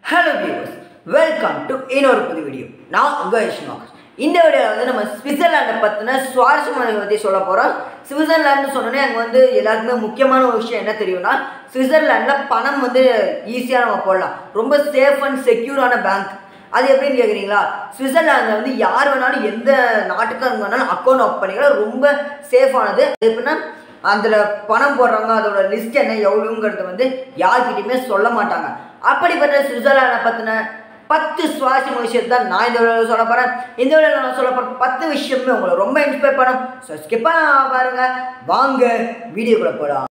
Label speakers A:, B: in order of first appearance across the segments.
A: hello viewers welcome to இன்னொரு புது video நான் உங்கள் விஷ்ணுவாக் இந்த வீடியோவில் வந்து நம்ம ஸ்விட்சர்லாண்டை பற்றின சுவாரஸ்யமான பற்றி சொல்ல போகிறோம் சுவிட்சர்லாந்து சொன்னோன்னே அங்கே வந்து எல்லாருக்குமே முக்கியமான ஒரு விஷயம் என்ன தெரியும்னா சுவிட்சர்லாண்டில் பணம் வந்து ஈஸியாக நம்ம போடலாம் ரொம்ப சேஃப் அண்ட் செக்யூரான பேங்க் அது எப்படின்னு கேட்குறீங்களா சுவிட்சர்லாந்தில் வந்து யார் வேணாலும் எந்த நாட்டுக்காரங்க வேணாலும் அக்கௌண்ட் ஓப்பன் பண்ணிக்கலாம் ரொம்ப சேஃபானது அது எப்படின்னா அதில் பணம் போடுறவங்க அதோட லிஸ்ட் என்ன எவ்வளோங்கிறது வந்து யார்கிட்டயுமே சொல்ல மாட்டாங்க அப்படிப்பட்ட சுவிட்சர்லாண்டை பற்றின பத்து சுவாரஸ்யமான விஷயத்தை தான் நான் இந்த வீடியோவில் சொல்ல போகிறேன் இந்த வீடியோவில் நான் சொல்ல போகிற பத்து விஷயமே உங்களை ரொம்ப இன்ஸ்பயர் பண்ணும் ஸோ ஸ்கிப் பண்ண பாருங்க வாங்க வீடியோக்குள்ள போகலாம்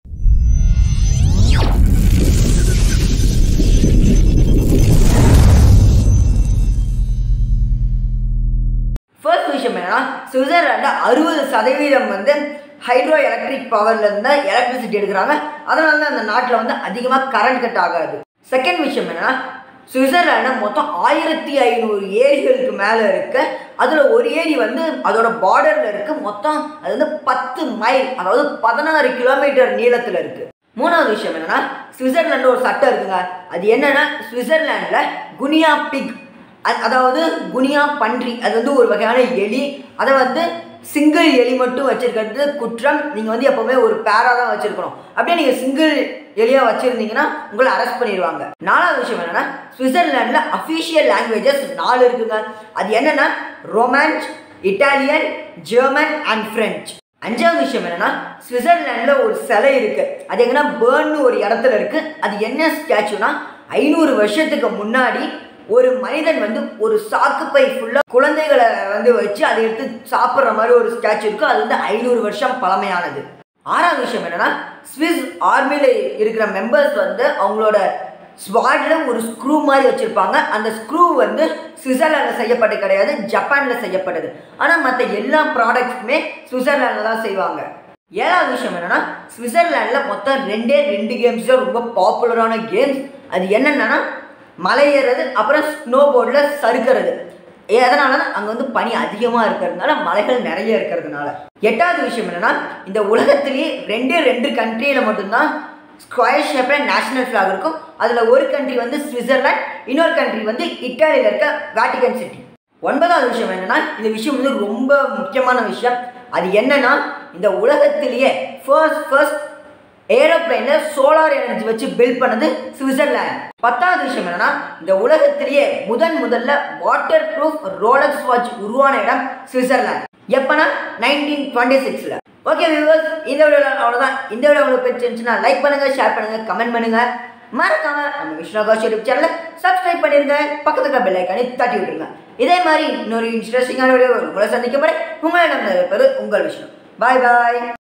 A: ஃபர்ஸ்ட் விஷயம் என்னன்னா சுவிட்சர்லாண்டில் அறுபது சதவீதம் வந்து ஹைட்ரோ எலக்ட்ரிக் பவர்லேருந்து தான் எலக்ட்ரிசிட்டி எடுக்கிறாங்க அதனால தான் அந்த நாட்டில் வந்து அதிகமாக கரண்ட் கட் ஆகாது செகண்ட் விஷயம் என்னன்னா சுவிட்சர்லாண்டில் மொத்தம் ஆயிரத்தி ஐநூறு ஏரிகளுக்கு மேலே இருக்கு அதில் ஒரு ஏரி வந்து அதோட பார்டரில் இருக்கு மொத்தம் அது வந்து பத்து மைல் அதாவது பதினாறு கிலோமீட்டர் நீளத்தில் இருக்கு மூணாவது விஷயம் என்னன்னா சுவிட்சர்லாண்டில் ஒரு சட்டம் இருக்குங்க அது என்னன்னா சுவிட்சர்லாண்டில் குனியா பிக் அ- அதாவது குனியா பன்றி அது வந்து ஒரு வகையான எலி அதை வந்து சிங்கிள் எலி மட்டும் வச்சிருக்கிறது குற்றம் நீங்கள் வந்து எப்போவுமே ஒரு பேரா தான் வச்சிருக்கணும் அப்படியே நீங்கள் சிங்கிள் எலியாக வச்சுருந்தீங்கன்னா உங்களை அரெஸ்ட் பண்ணிடுவாங்க நாலாவது விஷயம் என்னன்னா சுவிட்சர்லாண்டில் அஃபிஷியல் லாங்குவேஜஸ் நாலு இருக்குங்க அது என்னன்னா romance Italian German and French அஞ்சாவது விஷயம் என்னன்னா சுவிட்சர்லாண்டில் ஒரு சிலை இருக்கு அது எங்கன்னா பேர்ன்னு ஒரு இடத்துல இருக்கு அது என்ன ஸ்டாச்சுனா ஐநூறு வருஷத்துக்கு முன்னாடி ஒரு மனிதன் வந்து ஒரு சாக்கு பை ஃபுல்லாக குழந்தைகளை வந்து வச்சு அதை எடுத்து சாப்பிட்ற மாதிரி ஒரு ஸ்டாச்சு இருக்கு அது வந்து ஐநூறு வருஷம் பழமையானது ஆறாவது விஷயம் என்னன்னா ஸ்விஸ் ஆர்மியில் இருக்கிற மெம்பர்ஸ் வந்து அவங்களோட ஸ்வாடில் ஒரு ஸ்க்ரூ மாதிரி வச்சுருப்பாங்க அந்த ஸ்க்ரூ வந்து சுவிட்சர்லாண்டில் செய்யப்பட்டு கிடையாது ஜப்பானில் செய்யப்பட்டது ஆனால் மற்ற எல்லா ப்ராடக்ட்ஸுமே சுவிட்சர்லாண்டில் தான் செய்வாங்க ஏழாவது விஷயம் என்னன்னா சுவிட்சர்லாண்டில் மொத்தம் ரெண்டே ரெண்டு கேம்ஸ் தான் ரொம்ப பாப்புலரான கேம்ஸ் அது என்னென்னா மலை ஏறுறது அப்புறம் ஸ்னோ போர்டில் சறுக்கிறது எதனால அங்கே வந்து பனி அதிகமாக இருக்கிறதுனால மலைகள் நிறைய இருக்கிறதுனால எட்டாவது விஷயம் என்னன்னா இந்த உலகத்திலேயே ரெண்டே ரெண்டு கண்ட்ரியில் மட்டும்தான் ஸ்கொயர் ஷேப்பில் நேஷனல் ஃப்ளாக் இருக்கும் அதில் ஒரு கண்ட்ரி வந்து சுவிட்சர்லாந்து இன்னொரு கண்ட்ரி வந்து இட்டாலியில் இருக்க வேட்டிகன் சிட்டி ஒன்பதாவது விஷயம் என்னன்னா இந்த விஷயம் வந்து ரொம்ப முக்கியமான விஷயம் அது என்னன்னா இந்த உலகத்திலேயே ஃபர்ஸ்ட் ஃபர்ஸ்ட் ஏரோப்ளைனில் சோலார் எனர்ஜி வச்சு பில்ட் பண்ணது சுவிட்சர்லாந்து பத்தாவது விஷயம் என்னன்னா இந்த உலகத்திலேயே முதன் முதல்ல வாட்டர் ப்ரூஃப் ரோலக்ஸ் வாட்ச் உருவான இடம் சுவிட்சர்லாந்து எப்பனா நைன்டீன் டுவெண்ட்டி சிக்ஸில் ஓகே வியூவர்ஸ் இந்த வீடியோவில் அவ்வளோதான் இந்த வீடியோ உங்களுக்கு பிடிச்சிருந்துச்சுன்னா லைக் பண்ணுங்க ஷேர் பண்ணுங்க கமெண்ட் பண்ணுங்க மறக்காம நம்ம விஷ்ணு காஷ் யூடியூப் சேனலை சப்ஸ்கிரைப் பண்ணிருங்க பக்கத்துல பெல் ஐக்கானே தட்டி விட்டுருங்க இதே மாதிரி இன்னொரு இன்ட்ரெஸ்டிங்கான வீடியோ உங்களை சந்திக்கும் வரை உங்களை நம்ம இருப்பது உங்கள் விஷ்ணு பாய் பாய்